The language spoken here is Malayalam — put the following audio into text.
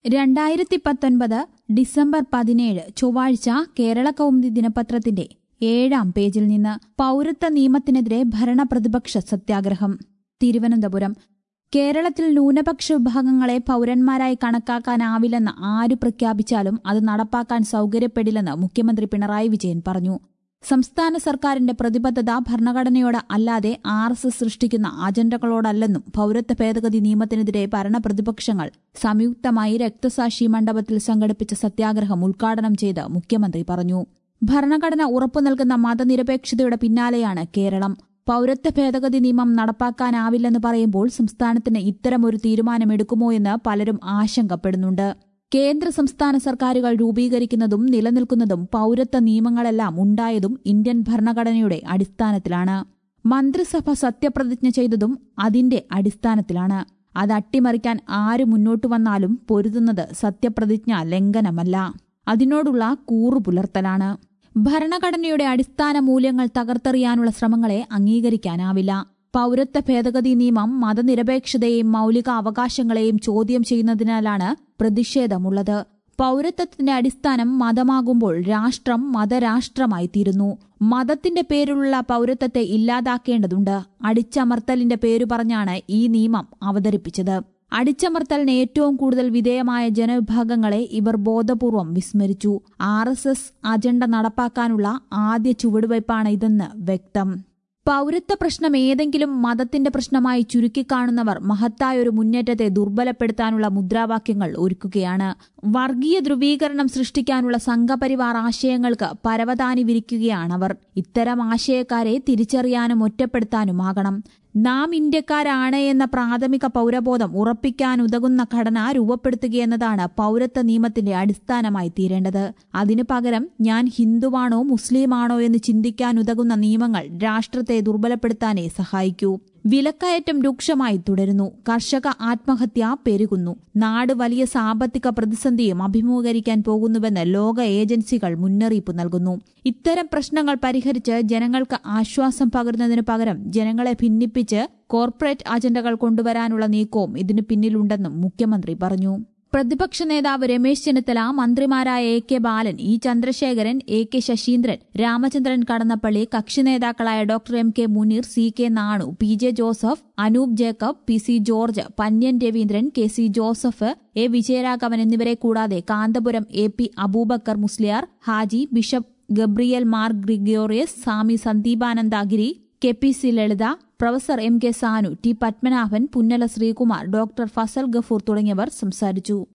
രണ്ടായിരത്തി പത്തൊൻപത് ഡിസംബർ പതിനേഴ് ചൊവ്വാഴ്ച കേരള കൗമുദി ദിനപത്രത്തിന്റെ ഏഴാം പേജിൽ നിന്ന് പൌരത്വ നിയമത്തിനെതിരെ ഭരണപ്രതിപക്ഷ സത്യാഗ്രഹം തിരുവനന്തപുരം കേരളത്തിൽ ന്യൂനപക്ഷ വിഭാഗങ്ങളെ പൌരന്മാരായി കണക്കാക്കാനാവില്ലെന്ന് ആര് പ്രഖ്യാപിച്ചാലും അത് നടപ്പാക്കാൻ സൌകര്യപ്പെടില്ലെന്ന് മുഖ്യമന്ത്രി പിണറായി വിജയൻ പറഞ്ഞു സംസ്ഥാന സർക്കാരിന്റെ പ്രതിബദ്ധത ഭരണഘടനയോട് അല്ലാതെ ആർ എസ് എസ് സൃഷ്ടിക്കുന്ന അജണ്ടകളോടല്ലെന്നും പൌരത്വ ഭേദഗതി നിയമത്തിനെതിരെ ഭരണപ്രതിപക്ഷങ്ങൾ സംയുക്തമായി രക്തസാക്ഷി മണ്ഡപത്തിൽ സംഘടിപ്പിച്ച സത്യാഗ്രഹം ഉദ്ഘാടനം ചെയ്ത് മുഖ്യമന്ത്രി പറഞ്ഞു ഭരണഘടന ഉറപ്പു നൽകുന്ന മതനിരപേക്ഷതയുടെ പിന്നാലെയാണ് കേരളം പൌരത്വ ഭേദഗതി നിയമം നടപ്പാക്കാനാവില്ലെന്ന് പറയുമ്പോൾ സംസ്ഥാനത്തിന് ഇത്തരമൊരു തീരുമാനമെടുക്കുമോ എന്ന് പലരും ആശങ്കപ്പെടുന്നുണ്ട് കേന്ദ്ര സംസ്ഥാന സർക്കാരുകൾ രൂപീകരിക്കുന്നതും നിലനിൽക്കുന്നതും പൌരത്വ നിയമങ്ങളെല്ലാം ഉണ്ടായതും ഇന്ത്യൻ ഭരണഘടനയുടെ അടിസ്ഥാനത്തിലാണ് മന്ത്രിസഭ സത്യപ്രതിജ്ഞ ചെയ്തതും അതിന്റെ അടിസ്ഥാനത്തിലാണ് അത് അട്ടിമറിക്കാൻ ആര് മുന്നോട്ടു വന്നാലും പൊരുതുന്നത് സത്യപ്രതിജ്ഞ ലംഘനമല്ല അതിനോടുള്ള കൂറു പുലർത്തലാണ് ഭരണഘടനയുടെ അടിസ്ഥാന മൂല്യങ്ങൾ തകർത്തെറിയാനുള്ള ശ്രമങ്ങളെ അംഗീകരിക്കാനാവില്ല പൌരത്വ ഭേദഗതി നിയമം മതനിരപേക്ഷതയെയും മൌലിക അവകാശങ്ങളെയും ചോദ്യം ചെയ്യുന്നതിനാലാണ് പ്രതിഷേധമുള്ളത് പൌരത്വത്തിന്റെ അടിസ്ഥാനം മതമാകുമ്പോൾ രാഷ്ട്രം മതരാഷ്ട്രമായി തീരുന്നു മതത്തിന്റെ പേരിലുള്ള പൌരത്വത്തെ ഇല്ലാതാക്കേണ്ടതുണ്ട് അടിച്ചമർത്തലിന്റെ പേരു പറഞ്ഞാണ് ഈ നിയമം അവതരിപ്പിച്ചത് അടിച്ചമർത്തലിന് ഏറ്റവും കൂടുതൽ വിധേയമായ ജനവിഭാഗങ്ങളെ ഇവർ ബോധപൂർവം വിസ്മരിച്ചു ആർ എസ് എസ് അജണ്ട നടപ്പാക്കാനുള്ള ആദ്യ ചുവടുവയ്പ്പാണ് ഇതെന്ന് വ്യക്തം പൌരത്വ പ്രശ്നം ഏതെങ്കിലും മതത്തിന്റെ പ്രശ്നമായി ചുരുക്കിക്കാണുന്നവർ മഹത്തായ ഒരു മുന്നേറ്റത്തെ ദുർബലപ്പെടുത്താനുള്ള മുദ്രാവാക്യങ്ങൾ ഒരുക്കുകയാണ് വർഗീയ ധ്രുവീകരണം സൃഷ്ടിക്കാനുള്ള സംഘപരിവാർ ആശയങ്ങൾക്ക് പരവതാനി വിരിക്കുകയാണവർ ഇത്തരം ആശയക്കാരെ തിരിച്ചറിയാനും ഒറ്റപ്പെടുത്താനുമാകണം നാം ഇന്ത്യക്കാരാണ് എന്ന പ്രാഥമിക പൌരബോധം ഉറപ്പിക്കാനുതകുന്ന ഘടന രൂപപ്പെടുത്തുകയെന്നതാണ് പൌരത്വ നിയമത്തിന്റെ അടിസ്ഥാനമായി തീരേണ്ടത് അതിനു പകരം ഞാൻ ഹിന്ദുവാണോ മുസ്ലിമാണോ എന്ന് ചിന്തിക്കാനുതകുന്ന നിയമങ്ങൾ രാഷ്ട്രത്തെ ദുർബലപ്പെടുത്താനേ സഹായിക്കൂ വിലക്കയറ്റം രൂക്ഷമായി തുടരുന്നു കർഷക ആത്മഹത്യ പെരുകുന്നു നാട് വലിയ സാമ്പത്തിക പ്രതിസന്ധിയും അഭിമുഖീകരിക്കാൻ പോകുന്നുവെന്ന് ലോക ഏജൻസികൾ മുന്നറിയിപ്പ് നൽകുന്നു ഇത്തരം പ്രശ്നങ്ങൾ പരിഹരിച്ച് ജനങ്ങൾക്ക് ആശ്വാസം പകരുന്നതിനു പകരം ജനങ്ങളെ ഭിന്നിപ്പിച്ച് കോർപ്പറേറ്റ് അജണ്ടകൾ കൊണ്ടുവരാനുള്ള നീക്കവും ഇതിനു പിന്നിലുണ്ടെന്നും മുഖ്യമന്ത്രി പറഞ്ഞു പ്രതിപക്ഷ നേതാവ് രമേശ് ചെന്നിത്തല മന്ത്രിമാരായ A K Balan E Chandrasekharan A K Saseendran Ramachandran Kadannappally കക്ഷി നേതാക്കളായ doctor M K Muneer C K Nanu P J Joseph Anoop Jacob P C George Pannian Raveendran K C Joseph A Vijayaraghavan എന്നിവരെ കൂടാതെ Kanthapuram A P Abubakar Musliyar Haji bishop Gabriel Mar Gregorios Swami Sandeepanandagiri K P C Lalitha professor M K Sanu T Padmanabhan Punnala Sreekumar doctor Fazal Gafoor തുടങ്ങിയവർ സംസാരിച്ചു